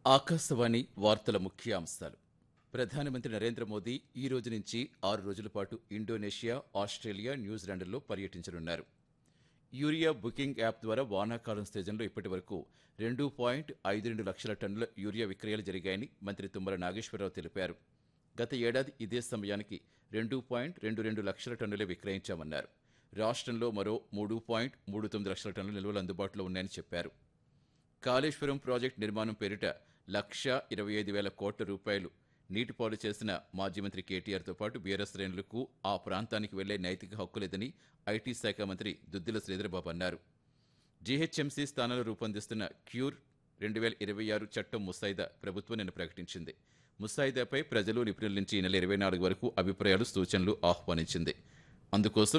ఆకాశవాణి వార్తల ముఖ్యాంశాలు ప్రధానమంత్రి నరేంద్ర మోదీ ఈ రోజు నుంచి ఆరు రోజుల పాటు ఇండోనేషియా ఆస్ట్రేలియా న్యూజిలాండ్లో పర్యటించనున్నారు యూరియా బుకింగ్ యాప్ ద్వారా వానాకాలం సీజన్లో ఇప్పటి వరకు రెండు పాయింట్ ఐదు రెండు లక్షల టన్నుల యూరియా విక్రయాలు జరిగాయని మంత్రి తుమ్మల నాగేశ్వరరావు తెలిపారు గత ఏడాది ఇదే సమయానికి రెండు పాయింట్ రెండు రెండు లక్షల టన్నులే విక్రయించామన్నారు రాష్ట్రంలో మరో మూడు పాయింట్ మూడు తొమ్మిది లక్షల టన్నుల నిల్వలు అందుబాటులో ఉన్నాయని చెప్పారు కాళేశ్వరం ప్రాజెక్టు నిర్మాణం పేరిట లక్ష ఇరవై ఐదు వేల కోట్ల రూపాయలు నీటిపాలు చేసిన మాజీ మంత్రి కేటీఆర్తో పాటు బీఆర్ఎస్ శ్రేణులకు ఆ ప్రాంతానికి వెళ్లే నైతిక హక్కు లేదని ఐటీ శాఖ మంత్రి దుద్దిల శ్రీధరబాబు అన్నారు జీహెచ్ఎంసీ స్థానంలో రూపొందిస్తున్న క్యూర్ రెండు వేల ఇరవై ఆరు చట్టం ముసాయిదా ప్రభుత్వం నిన్న ప్రకటించింది ముసాయిదాపై ప్రజలు నిపుణుల నుంచి ఈ నెల ఇరవై నాలుగు వరకు అభిప్రాయాలు సూచనలు ఆహ్వానించింది అందుకోసం